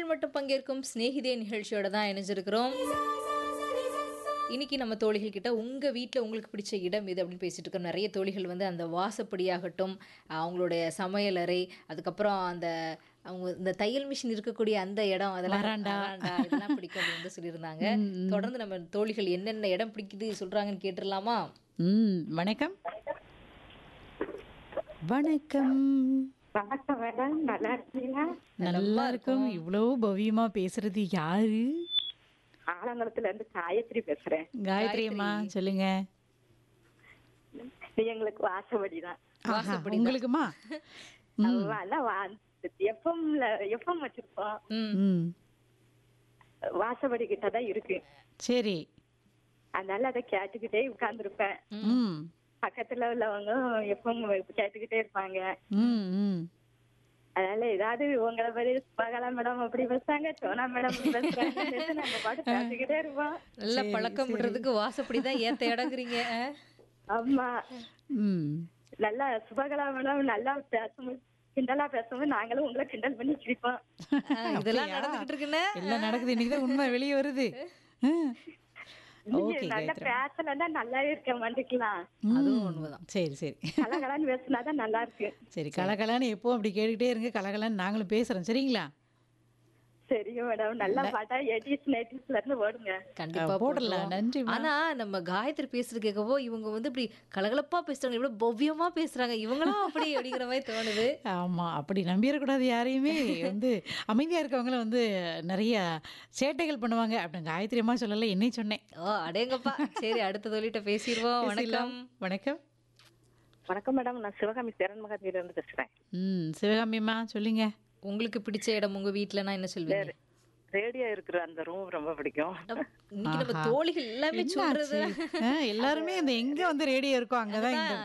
மட்டும் பங்கேற்கும் சிநேகிதே நிகழ்ச்சியோட தான் இணைஞ்சிருக்கிறோம் இன்னைக்கு நம்ம தோழிகள் கிட்ட உங்க வீட்டில் உங்களுக்கு பிடிச்ச இடம் இது அப்படின்னு பேசிட்டு இருக்கோம் நிறைய தோழிகள் வந்து அந்த வாசப்படியாகட்டும் அவங்களுடைய சமையலறை அதுக்கப்புறம் அந்த அவங்க இந்த தையல் மிஷின் இருக்கக்கூடிய அந்த இடம் அதெல்லாம் வராண்டா. வராண்டா, இதெல்லாம் பிடிக்கும் அப்படின்னு வந்து சொல்லியிருந்தாங்க தொடர்ந்து நம்ம தோழிகள் என்னென்ன இடம் பிடிக்குது சொல்றாங்கன்னு கேட்டுடலாமா ம் வணக்கம் வணக்கம் வணக்கம் மேடம் நல்லா இருக்கீங்களா நல்லா இருக்கும் இவ்வளவு பவ்யமா பேசுறது யாரு ஆலங்குளத்துல இருந்து காயத்ரி பேசுறேன் காயத்ரி அம்மா சொல்லுங்க நீ எங்களுக்கு வாசப்படிதான் ஆஹா, உங்களுக்குமா எஃப்எம்ல எஃப்எம் வச்சிருப்போம் ம் ம் வாசப்படி கிட்ட தான் இருக்கு சரி அதனால அதை கேட்டுக்கிட்டே உட்கார்ந்துருப்பேன் ம் பக்கத்துல உள்ளவங்க எஃப்எம் கேட்டுக்கிட்டே இருப்பாங்க ம் ம் அதனால ஏதாவது உங்களை பத்தி சுபகலா மேடம் அப்படி பேசுறாங்க சோனா மேடம் இப்படி பேசுறாங்க நம்ம பாட்டு பேசிக்கிட்டே இருப்போம் நல்ல பழக்கம் விடுறதுக்கு வாசப்படி தான் ஏத்த இடங்குறீங்க ஆ? ஆமா ம் நல்லா சுபகலா மேடம் நல்லா பேசும்போது கிண்டலா பேசும்போது நாங்களும் உங்களை கிண்டல் பண்ணி சிரிப்போம் ஆ, இதெல்லாம் நடந்துகிட்டு இருக்குன்னு எல்லாம் நடக்குது இன்னைக்கு தான் உண்மை வெளியே வருது நீங்க ஓகே நல்லா பேசலன்னா நல்லாவே இருக்க மாட்டேங்கலாம் அதுவும் உண்மைதான் சரி சரி கலகலான்னு பேசினாதான் நல்லா இருக்கு சரி கலகலான்னு எப்போ அப்படி கேட்டுக்கிட்டே இருங்க கலகலான்னு நாங்களும் பேசுறோம் சரிங்களா சரிங்க மேடம் நல்லா பாட்டா எயிட்டிஸ் நைன்டிஸ்ல இருந்து ஓடுங்க கண்டிப்பா போடலாம் போடலாம் நன்றி ஆனா நம்ம காயத்ரி பேசுறது கேட்கவோ இவங்க வந்து இப்படி கலகலப்பா பேசுறாங்க இவ்வளவு பவ்யமா பேசுறாங்க இவங்களும் அப்படி அப்படிங்கிற மாதிரி தோணுது ஆமா அப்படி நம்பிடக்கூடாது யாரையுமே வந்து அமைதியா இருக்கவங்கள வந்து நிறைய சேட்டைகள் பண்ணுவாங்க அப்படின்னு காயத்ரி அம்மா சொல்லல என்னை சொன்னேன் ஓ அடேங்கப்பா சரி அடுத்த தொழிட்ட பேசிடுவோம் வணக்கம் வணக்கம் வணக்கம் மேடம் நான் சிவகாமி சேரன் மகாதீர இருந்து பேசுறேன் ம் சிவகாமி அம்மா சொல்லுங்க உங்களுக்கு பிடிச்ச இடம் உங்க வீட்டுலனா என்ன சொல்வீங்க ரேடியோ இருக்கிற அந்த ரூம் ரொம்ப பிடிக்கும் இன்னைக்கு நம்ம ஆஹா. தோழிகள் எல்லாமே என்ன சொல்றது ஆச்சு? ஆ, எல்லாருமே இந்த எங்க வந்து ரேடியோ இருக்கோ அங்கதான் இந்த